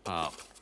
ఆ,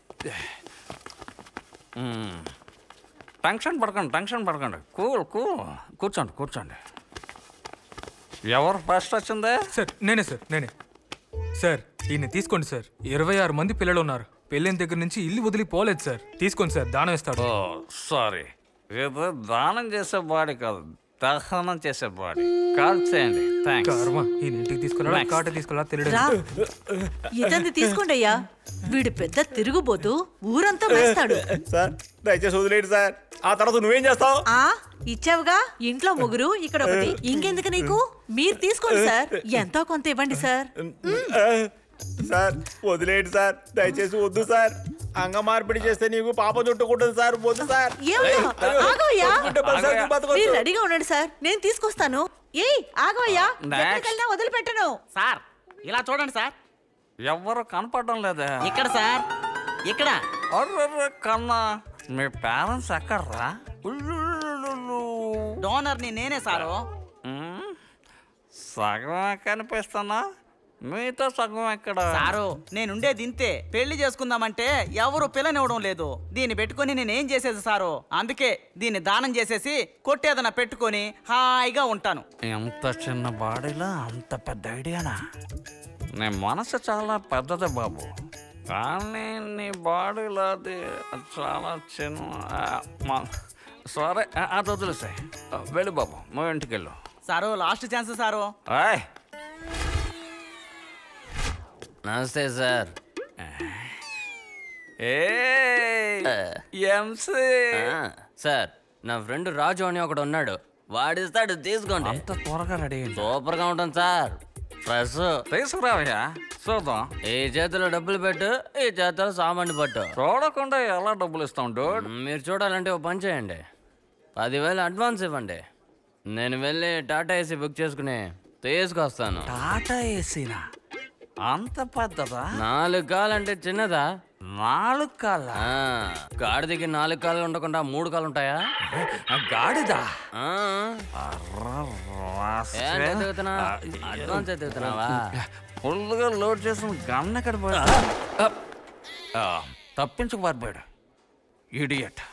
మ్మ్. టెన్షన్ పడకండి టెన్షన్ పడకండి కూల్ కూల్ కూర్చోండి కూర్చోండి ఎవరు ఫస్ట్ వచ్చిందే సార్ నేనే సార్ నేనే సార్ ఈయన తీసుకోండి సార్ ఇరవై ఆరు మంది పిల్లలు ఉన్నారు పెళ్ళైన దగ్గర నుంచి ఇల్లు వదిలి పోలేదు సార్ తీసుకోండి సార్ దానం ఇస్తాడు ఓ సారీ ఇది దానం చేసే బాడీ కాదు దహనం చేసే బాడీ కాల్ చేయండి థ్యాంక్స్ కర్మ ఈయన ఇంటికి తీసుకెళ్ళాలా Next. కాట తీసుకెళ్ళా రా తెలియదు ఇతంది తీసుకోండి అయ్యా వీడు పెద్ద తిరుగుబోతూ ఊరంతా వేస్తాడు సార్ దయచేసి వదిలేడు సార్ ఆ తర్వాత నువ్వేం చేస్తావు ఆ ఇచ్చావుగా ఇంట్లో ముగ్గురు ఇక్కడ ఒకటి ఇంకెందుకు నీకు మీరు తీసుకోండి సార్ ఎంతో కొంత ఇవ్వండి సార్ సార్ వదిలేడు సార్ దయచేసి వద్దు సార్ అంగ మార్పిడి చేస్తే నీకు పాపం చుట్టుకుంటుంది సార్ వద్దు సార్ ఏమయ్యా ఆగోయ్యా వద్దుకుంటే బతకచ్చు, మీరు బతకచ్చు. రెడీగా ఉండండి సార్ నేను తీసుకొస్తాను ఏయ్ ఆగోయ్యా Next. ఎక్కడికెళ్ళినా వదిలిపెట్టను సార్ ఇలా చూడండి సార్ ఎవరు కనపడడం లేదే ఇక్కడ సార్ ఇక్కడ అర్రర్ర కన్నా మీ పేరెంట్స్ ఎక్కడ్రా ఉల్లుల్లుల్లు. డోనర్ని నేనే సారు మ్మ్. సగమే కనిపిస్తున్నా మీతో సగం ఎక్కడ సారు నేనుండేది ఇంతే పెళ్లి చేసుకుందామంటే ఎవరు పిల్లనివ్వడం లేదు దీన్ని పెట్టుకొని నేనేం చేసేది సారు అందుకే దీన్ని దానం చేసేసి కొట్టేదన పెట్టుకొని హాయిగా ఉంటాను ఎంత చిన్న బాడీలో అంత పెద్ద ఐడియానా నీ మనసు చాలా పెద్దది బాబు కానీ నీ బాడీలో అది చాలా చిన్న ఆ, మా- సరే ఆ, అది వదిలేసాయి వెళ్ళు బాబు మా ఇంటికి వెళ్ళు సారు లాస్ట్ ఛాన్స్ సారు ఆయ్ నమస్తే సార్ ఏ ఎంసీ ఆ, సార్ నా ఫ్రెండ్ రాజు అని ఒకడు ఉన్నాడు వాడిస్తాడు తీసుకోండి అంత త్వరగా రెడీ అయింది సూపర్ గా ఉంటుంది సార్ ఫ్రెష్ తీసుకురావయ్యా చూద్దాం ఈ చేతిలో డబ్బులు పెట్టు ఈ చేతిలో సామాన్లు పట్టు చూడకుండా ఎలా డబ్బులు ఇస్తాం డోడ్ మీరు చూడాలంటే ఓ పని చేయండి పదివేలు అడ్వాన్స్ ఇవ్వండి నేను వెళ్ళి టాటా ఏసీ బుక్ చేసుకుని తీసుకొస్తాను టాటా ఏసీనా అంత పెద్దదా నాలుగు కాలు అంటే చిన్నదా నాలుగు కాళ్ళ ఆ, గాడిదకి నాలుగు కాళ్ళు ఉండకుండా మూడు కాళ్ళు ఉంటాయా గాడిదా ఆ, ఏంటి ఎదుగుతున్నా అడ్వాన్స్ ఎదుగుతున్నావా ఫుల్గా లోడ్ చేసిన గన్న ఎక్కడ పోయా తప్పించుకు పారిపోయాడు ఇడియట్